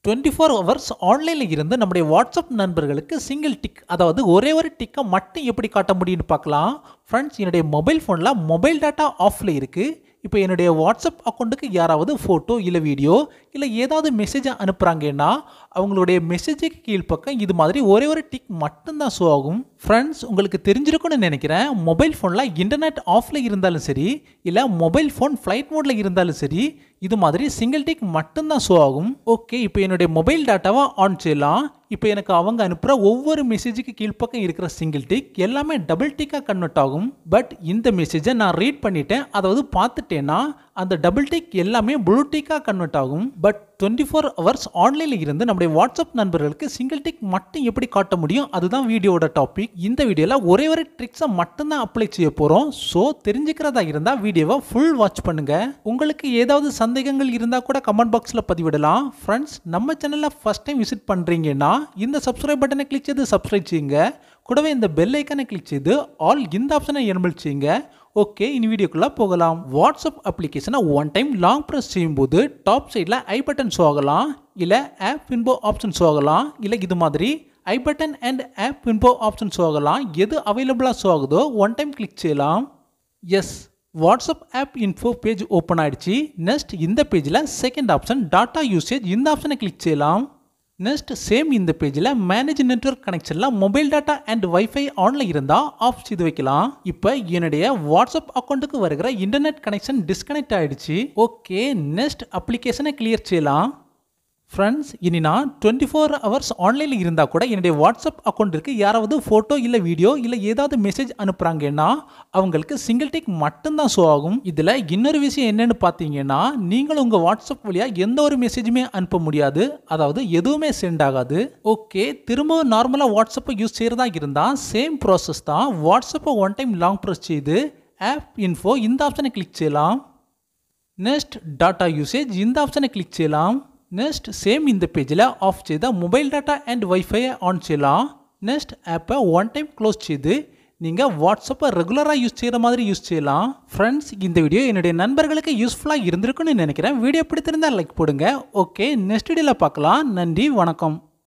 twenty four hours ஆன்லைனில் இருந்து நம்முடைய வாட்ஸ்அப் நண்பர்களுக்கு சிங்கிள் டிக் அதாவது ஒரே ஒரு டிக்கை மட்டும் எப்படி காட்ட முடியும்னு பார்க்கலாம் ஃப்ரெண்ட்ஸ் என்னுடைய மொபைல் ஃபோனில் மொபைல் டேட்டா ஆஃபில் இருக்குது இப்போ என்னுடைய வாட்ஸ்அப் அக்கௌண்ட்டுக்கு யாராவது ஃபோட்டோ இல்லை வீடியோ இல்லை ஏதாவது மெசேஜ் அனுப்புகிறாங்கன்னா அவங்களுடைய மெசேஜுக்கு கீழ்ப்பக்கம் இது மாதிரி ஒரே ஒரு டிக் மட்டும்தான் ஷோ ஆகும் ஃப்ரெண்ட்ஸ் உங்களுக்கு தெரிஞ்சிருக்கும்னு நினைக்கிறேன் மொபைல் ஃபோனில் இன்டர்நெட் ஆஃபில் இருந்தாலும் சரி இல்லை மொபைல் ஃபோன் ஃப்ளைட் மோடில் இருந்தாலும் சரி இது மாதிரி சிங்கிள் டிக் மட்டும்தான் ஷோ ஆகும் ஓகே இப்போ என்னுடைய மொபைல் டேட்டாவை ஆன் செய்யலாம் இப்போ எனக்கு அவங்க அனுப்புகிற ஒவ்வொரு மெசேஜுக்கு கீழ்ப்பக்கம் இருக்கிற சிங்கிள் டிக் எல்லாமே டபுள் டிக்காக கன்வெர்ட் ஆகும் பட் இந்த மெசேஜை நான் ரீட் பண்ணிட்டேன் அதாவது பார்த்துட்டேன்னா அந்த டபுள் டிக் எல்லாமே ப்ளூ டிக்காக கன்வெர்ட் ஆகும் பட் டுவெண்ட்டி ஃபோர் ஹவர்ஸ் ஆன்லைனில் இருந்து நம்முடைய வாட்ஸ்அப் நண்பர்களுக்கு சிங்கிள் டிக் மட்டும் எப்படி காட்ட முடியும் அதுதான் வீடியோட டாபிக் இந்த வீடியோவில் ஒரே ஒரு ட்ரிக்ஸை மட்டும்தான் அப்ளை செய்ய போகிறோம் ஸோ தெரிஞ்சுக்கிறதா இருந்தால் வீடியோவை ஃபுல் வாட்ச் பண்ணுங்க உங்களுக்கு ஏதாவது சந்தேகங்கள் இருந்தால் கூட கமெண்ட் பாக்ஸில் பதிவிடலாம் ஃப்ரெண்ட்ஸ் நம்ம சேனலில் ஃபஸ்ட் டைம் விசிட் பண்ணுறீங்கன்னா இந்த சப்ஸ்கிரைப் பட்டனை கிளிக் செய்து சப்ஸ்கிரைப் செய்யுங்க கூடவே இந்த பெல் ஐக்கனை கிளிக் செய்து ஆல் இந்த ஆப்ஷனை எனபிள் செய்யுங்க ஓகே இனி வீடியோக்குள்ளே போகலாம் வாட்ஸ்அப் அப்ளிகேஷனை ஒன் டைம் லாங் ப்ரெஸ் செய்யும்போது டாப் சைடில் ஐ பட்டன் ஷோ ஆகலாம் இல்லை ஆப் இன்போ ஆப்ஷன் ஷோ ஆகலாம் இல்லை இது மாதிரி I button and app info option show ஆகலாம் எது அவைலபிளாக ஷோ ஆகுதோ ஒன் டைம் கிளிக் செய்யலாம் yes WhatsApp app info page open ஆயிடுச்சு நெக்ஸ்ட் இந்த பேஜில் செகண்ட் ஆப்ஷன் டாட்டா யூசேஜ் இந்த ஆப்ஷனை கிளிக் செய்யலாம் நெக்ஸ்ட் சேம் இந்த பேஜில் மேனேஜ் நெட்ஒர்க் கனெக்ஷனில் மொபைல் டேட்டா அண்ட் வைஃபை ஆனில் இருந்தால் ஆஃப் செய்து வைக்கலாம் இப்போ என்னுடைய வாட்ஸ்அப் அக்கௌண்ட்டுக்கு வருகிற இன்டர்நெட் கனெக்ஷன் டிஸ்கனெக்ட் ஆகிடுச்சு ஓகே நெக்ஸ்ட் அப்ளிகேஷனை கிளியர் செய்யலாம் ஃப்ரெண்ட்ஸ் இனி நான் டுவெண்ட்டி ஃபோர் ஹவர்ஸ் ஆன்லைனில் இருந்தால் கூட என்னுடைய வாட்ஸ்அப் அக்கௌண்ட்டிற்கு யாராவது ஃபோட்டோ இல்லை வீடியோ இல்லை ஏதாவது மெசேஜ் அனுப்புகிறாங்கன்னா அவங்களுக்கு சிங்கிள் டிக் மட்டும்தான் ஷோ ஆகும் இதில் இன்னொரு விஷயம் என்னென்னு பார்த்தீங்கன்னா நீங்களும் உங்கள் வாட்ஸ்அப் வழியாக எந்த ஒரு மெசேஜுமே அனுப்ப முடியாது அதாவது எதுவுமே சென்ட் ஆகாது ஓகே திரும்ப நார்மலாக வாட்ஸ்அப்பை யூஸ் செய்கிறதா இருந்தால் சேம் ப்ராசஸ் தான் வாட்ஸ்அப்பை ஒன் டைம் லாங் ப்ரெஸ் செய்து ஆப் இன்ஃபோ இந்த ஆப்ஷனை கிளிக் செய்யலாம் நெக்ஸ்ட் டாட்டா யூசேஜ் இந்த ஆப்ஷனை கிளிக் செய்யலாம் நெக்ஸ்ட் சேம் இந்த பேஜில் ஆஃப் செய்த மொபைல் டேட்டா அண்ட் வைஃபையை ஆன் செய்யலாம் நெக்ஸ்ட் ஆப்பை ஒன் டைம் க்ளோஸ் செய்து நீங்கள் வாட்ஸ்அப்பை ரெகுலராக யூஸ் செய்கிற மாதிரி யூஸ் செய்யலாம் ஃப்ரெண்ட்ஸ் இந்த வீடியோ என்னுடைய நண்பர்களுக்கு யூஸ்ஃபுல்லாக இருந்திருக்குன்னு நினைக்கிறேன் வீடியோ பிடித்திருந்தால் லைக் போடுங்க ஓகே நெக்ஸ்ட் வீடியோவில் பார்க்கலாம் நன்றி வணக்கம்